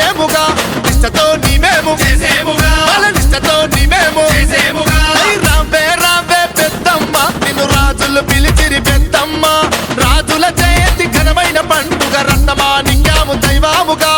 చేసేముగా నిష్టతో నీమేము చేసేముగా వాళ్ళ నిష్టతో నీమేము చేసేముగా ఐ రావే రావే పెద్దమ్మ నిన్ను రాజులు పిలిచిరి పెద్దమ్మ రాజుల జయంతి ఘనమైన పండుగ రత్నమా నింగాము దైవాముగా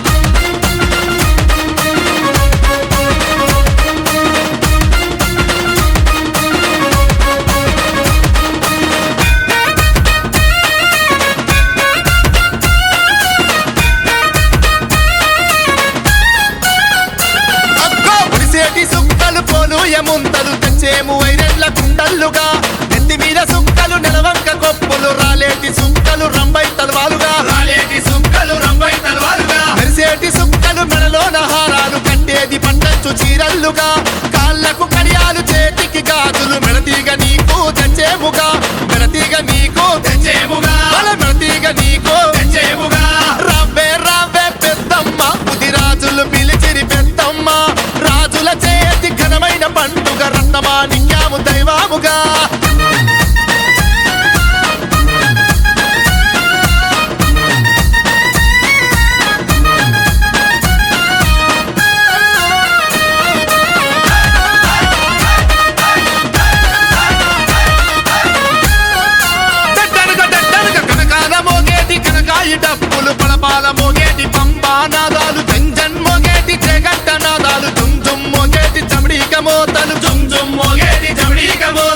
అక్కో పులిసేటి సుక్కలు పోలు ఎముంతలు తెచ్చేము వైరెళ్ళ కుండల్లుగా నెత్తి మీద సుక్కలు నెలవంక కొప్పులు రాలేటి సుక్కలు రంబై తలవాలుగా రాలేటి సుక్కలు రంబై తలవాలుగా మెరిసేటి సుక్కలు మెడలోన హారాలు కట్టేది పంటంచు చీరల్లుగా కాళ్ళకు కడియాలు చేతికి గాజులు మెడతీగ నీకు తెచ్చేముగా మెడతీగ నీకు తెచ్చేముగా బల మెడతీగ నీకు తెచ్చేముగా రావే రావే పెద్దమ్మ బుద్ధి రాజులు పిలిచిరి పెద్దమ్మ రాజుల చేతి ఘనమైన పండుగ రత్నమా నింగాము దైవాముగా దట్టనక దట్టనక కనకాల మోగేటి కనకాయి డప్పులు పలపాల మోగేటి పంబా నాదాలు జంజన్ మోగేటి జగట్ట నాదాలు దుమ్ దుమ్ మోగేటి చమడీక మోతలు దుమ్ దుమ్ మోగేటి జమడీక మోతలు